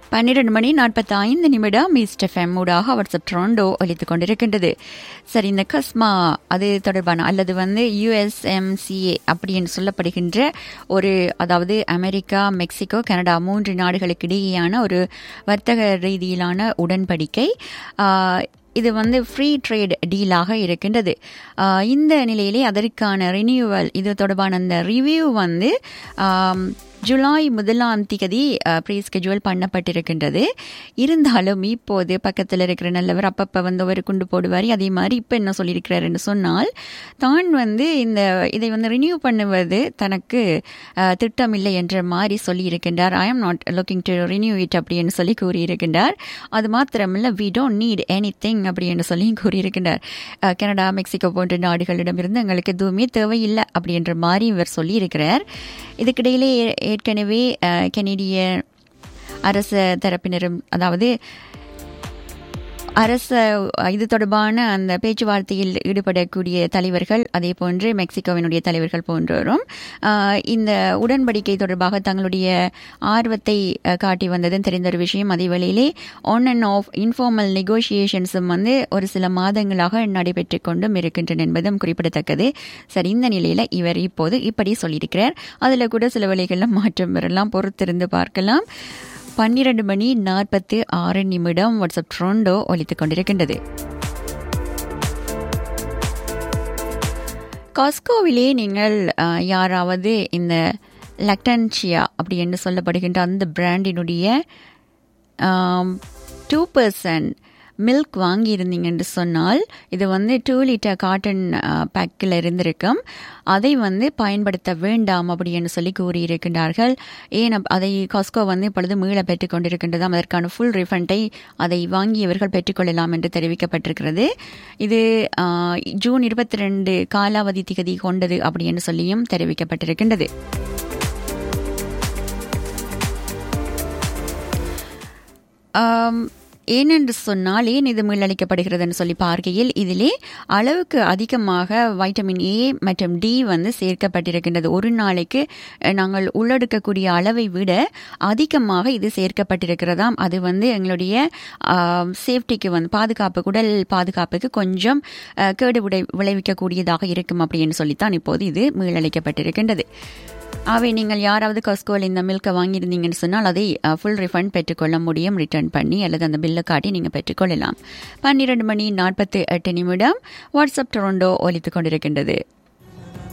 பன்னிரண்டு மணி நாற்பத்தி ஐந்து நிமிடம் ஈஸ்ட் எஃப்எம் ஊடாக வாட்ஸ்அப் ட்ரோண்டோ ஒலித்துக் கொண்டிருக்கின்றது சரி இந்த கஸ்மா அது தொடர்பான அல்லது வந்து யுஎஸ்எம்சிஏ அப்படின்னு சொல்லப்படுகின்ற ஒரு அதாவது அமெரிக்கா மெக்சிகோ கனடா மூன்று நாடுகளுக்கு இடையேயான ஒரு வர்த்தக ரீதியிலான உடன்படிக்கை ஆஹ், இது வந்து ஃப்ரீ ட்ரேட் டீலாக இருக்கின்றது ஆஹ், இந்த நிலையிலே அதற்கான ரினியூவல் இது தொடர்பான அந்த ரிவ்யூ வந்து ஆம், ஜூலை முதலாம் திகதி ப்ரீ ஸ்கெட்யூல் பண்ணப்பட்டிருக்கின்றது இருந்தாலும் இப்போது பக்கத்தில் இருக்கிற நல்லவர் அப்பப்போ வந்து அவர் குண்டு போடுவார் அதே மாதிரி இப்போ என்ன சொல்லியிருக்கிறாருன்னு சொன்னால் தான் வந்து இந்த இதை வந்து ரினியூ பண்ணுவது தனக்கு அஹ், திட்டமில்லை என்ற மாதிரி சொல்லியிருக்கின்றார் I am not looking to renew it அப்படின்னு சொல்லி கூறியிருக்கின்றார் அது மாத்திரமில்ல we don't need anything அப்படின்னு சொல்லி கூறியிருக்கின்றார் அஹ், கனடா மெக்சிகோ போன்ற நாடுகளிடமிருந்து எங்களுக்கு எதுவுமே தேவையில்லை அப்படின்ற மாதிரி இவர் சொல்லியிருக்கிறார் இதுக்கிடையிலே ஏ- ஏற்கனவே அஹ், கெனடிய அரச தரப்பினரும் அதாவது அரச இது தொடர்பான அந்த பேச்சுவார்த்தையில் ஈடுபடக்கூடிய தலைவர்கள் அதே போன்று மெக்சிகோவினுடைய தலைவர்கள் போன்றோரும் ஆஹ், இந்த உடன்படிக்கை தொடர்பாக தங்களுடைய ஆர்வத்தை அஹ், காட்டி வந்ததும் தெரிந்த ஒரு விஷயம் அதே வேளையிலே ஆன் அண்ட் ஆஃப் இன்ஃபார்மல் நெகோசியேஷன்ஸும் வந்து ஒரு சில மாதங்களாக நடைபெற்று கொண்டும் இருக்கின்றன என்பதும் குறிப்பிடத்தக்கது சரி இந்த நிலையில இவர் இப்போது இப்படி சொல்லியிருக்கிறார் அதுல கூட சில வேளைகளில் மாற்றம் வரலாம் பொறுத்திருந்து பார்க்கலாம் பன்னிரண்டு மணி நாற்பத்தி ஆறு நிமிடம் வாட்ஸ்அப் ட்ரோண்டோ ஒலித்துக் கொண்டிருக்கின்றது காஸ்கோவிலே நீங்கள் அஹ், யாராவது இந்த லக்டன்சியா அப்படி என்று சொல்லப்படுகின்ற அந்த பிராண்டினுடைய டூ பர்சன்ட் மில்க் வாங்கியிருந்தீங்க என்று சொன்னால் இது வந்து டூ லிட்டர் காட்டன் பேக்கில் இருந்திருக்கும் அதை வந்து பயன்படுத்த வேண்டாம் அப்படின்னு சொல்லி கூறியிருக்கின்றார்கள் ஏன் அப்- அதை காஸ்கோ வந்து இப்பொழுது மீள பெற்றுக் கொண்டிருக்கின்றதாம் அதற்கான ஃபுல் ரிஃபண்டை அதை வாங்கியவர்கள் பெற்றுக்கொள்ளலாம் என்று தெரிவிக்கப்பட்டிருக்கிறது இது ஆ, ஜூன் இருபத்தி ரெண்டு காலாவதி திகதி கொண்டது அப்படின்னு சொல்லியும் தெரிவிக்கப்பட்டிருக்கின்றது ஆம், ஏனென்று சொன்னால் ஏன் இது மீளளிக்கப்படுகிறதுன்னு சொல்லி பார்க்கையில் இதிலே அளவுக்கு அதிகமாக வைட்டமின் ஏ மற்றும் டி வந்து சேர்க்கப்பட்டிருக்கின்றது ஒரு நாளைக்கு அஹ், நாங்கள் உள்ளெடுக்கக்கூடிய அளவை விட அதிகமாக இது சேர்க்கப்பட்டிருக்கிறதாம் அது வந்து எங்களுடைய சேஃப்டிக்கு வந்து பாதுகாப்பு உடல் பாதுகாப்புக்கு கொஞ்சம் அஹ், கேடு விளை விளைவிக்கக்கூடியதாக இருக்கும் அப்படின்னு சொல்லித்தான் இப்போது இது மீளளிக்கப்பட்டிருக்கின்றது அவை நீங்கள் யாராவது காஸ்கோவில் இந்த மில்கை வாங்கியிருந்தீங்கன்னு சொன்னால் அதை ஃபுல் ரிஃபண்ட் பெற்றுக்கொள்ள முடியும் ரிட்டர்ன் பண்ணி அல்லது அந்த பில்லை காட்டி நீங்கள் பெற்றுக்கொள்ளலாம் பன்னிரண்டு மணி நாற்பத்தி எட்டு நிமிடம் வாட்ஸ்அப் டொரண்டோ ஒலித்துக் கொண்டிருக்கின்றது